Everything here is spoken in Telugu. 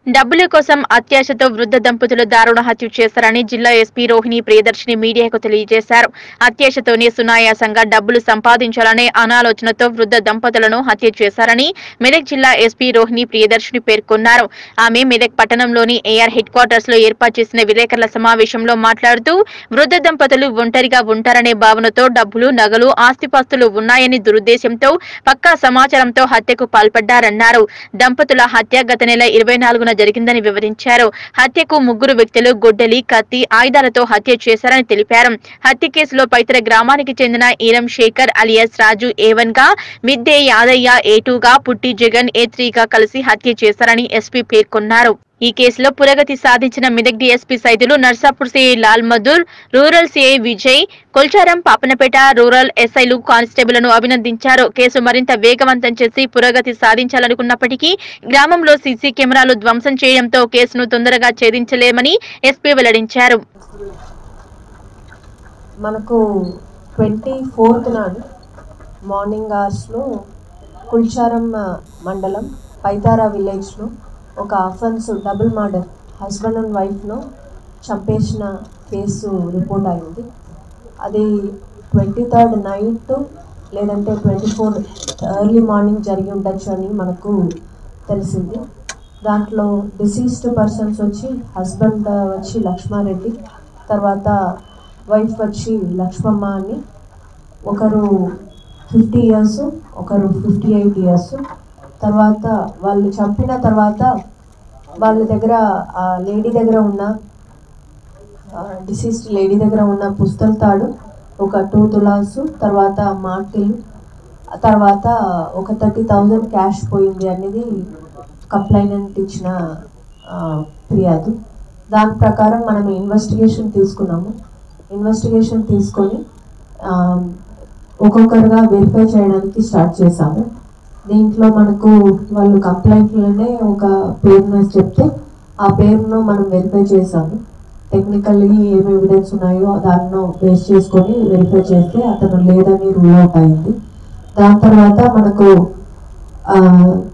డబ్బుల కోసం అత్యాశతో వృద్ధ దంపతులు దారుణ హత్య చేశారని జిల్లా ఎస్పీ రోహిణి ప్రియదర్శిని మీడియాకు తెలియజేశారు అత్యాశతోనే సునాయాసంగా డబ్బులు సంపాదించాలనే అనాలోచనతో వృద్ధ దంపతులను హత్య చేశారని మెదక్ జిల్లా ఎస్పీ రోహిణి ప్రియదర్శిని పేర్కొన్నారు ఆమె మెదక్ పట్టణంలోని ఏఆర్ హెడ్ క్వార్టర్స్ లో ఏర్పాటు చేసిన విలేకరుల సమావేశంలో మాట్లాడుతూ వృద్ధ దంపతులు ఒంటరిగా ఉంటారనే భావనతో డబ్బులు నగలు ఆస్తిపాస్తులు ఉన్నాయని దురుద్దేశంతో పక్కా సమాచారంతో హత్యకు పాల్పడ్డారన్నారు దంపతుల హత్య గత నెల ఇరవై నాలుగున జరిగిందని వివరించారు హత్యకు ముగ్గురు వ్యక్తులు గొడ్డలి కత్తి ఆయుధాలతో హత్య చేశారని తెలిపారు హత్య కేసులో పైతర గ్రామానికి చెందిన Eeram Shekar alias Raju A one గా మిద్దే యాదయ్య ఏ టూ గా పుట్టి జగన్ ఏ త్రీ గా కలిసి హత్య చేశారని ఎస్పీ పేర్కొన్నారు ఈ కేసులో పురోగతి సాధించిన Medak DSP Saidulu Narsapur CI Lal Madhur rural CI Vijay Kolcharam Papannapet rural ఎస్ఐలు కానిస్టేబుల్ను అభినందించారు కేసు మరింత వేగవంతం చేసి పురోగతి సాధించాలనుకున్నప్పటికీ గ్రామంలో సీసీ కెమెరాలు ధ్వంసం చేయడంతో కేసును తొందరగా ఛేదించలేమని ఎస్పీ వెల్లడించారు మనకు ట్వంటీ ఫోర్త్ నాడు మార్నింగ్ అవర్స్లో కుల్చారం ఆ, మండలం పైతారా విలేజ్లో ఒక offence double murder husband and వైఫ్ను చంపేసిన కేసు రిపోర్ట్ అయింది అది ట్వంటీ థర్డ్ నైట్ లేదంటే ట్వంటీ ఫోర్ ఎర్లీ మార్నింగ్ జరిగి ఉండొచ్చు అని మనకు తెలిసింది దాంట్లో డిసీజ్డ్ పర్సన్స్ వచ్చి హస్బెండ్ వచ్చి లక్ష్మారెడ్డి తర్వాత వైఫ్ వచ్చి లక్ష్మమ్మ అని ఒకరు ఫిఫ్టీ ఇయర్స్ ఒకరు ఫిఫ్టీ ఎయిట్ ఇయర్స్ తర్వాత వాళ్ళు చంపిన తర్వాత వాళ్ళ దగ్గర ఆ లేడీ దగ్గర ఉన్న డిసీజ్డ్ లేడీ దగ్గర ఉన్న పుస్తల తాడు ఒక టూ తులాస్ తర్వాత మార్టిల్ తర్వాత ఒక థర్టీ థౌజండ్ క్యాష్ పోయింది అనేది కంప్లైనెంట్ ఇచ్చిన ఆ, ఫిర్యాదు దాని ప్రకారం మనం ఇన్వెస్టిగేషన్ తీసుకున్నాము ఇన్వెస్టిగేషన్ తీసుకొని ఆ, ఒక్కొక్కరుగా వెరిఫై చేయడానికి స్టార్ట్ చేశాము దీంట్లో మనకు వాళ్ళు కంప్లైంట్లోనే ఒక పేరును చెప్తే ఆ పేరును మనం వెరిఫై చేసాము టెక్నికల్లీ ఏం ఎవిడెన్స్ ఉన్నాయో దాన్ని బేస్ చేసుకొని వెరిఫై చేస్తే అతను లేదని రూల్ అవుట్ అయింది దాని తర్వాత మనకు ఆ,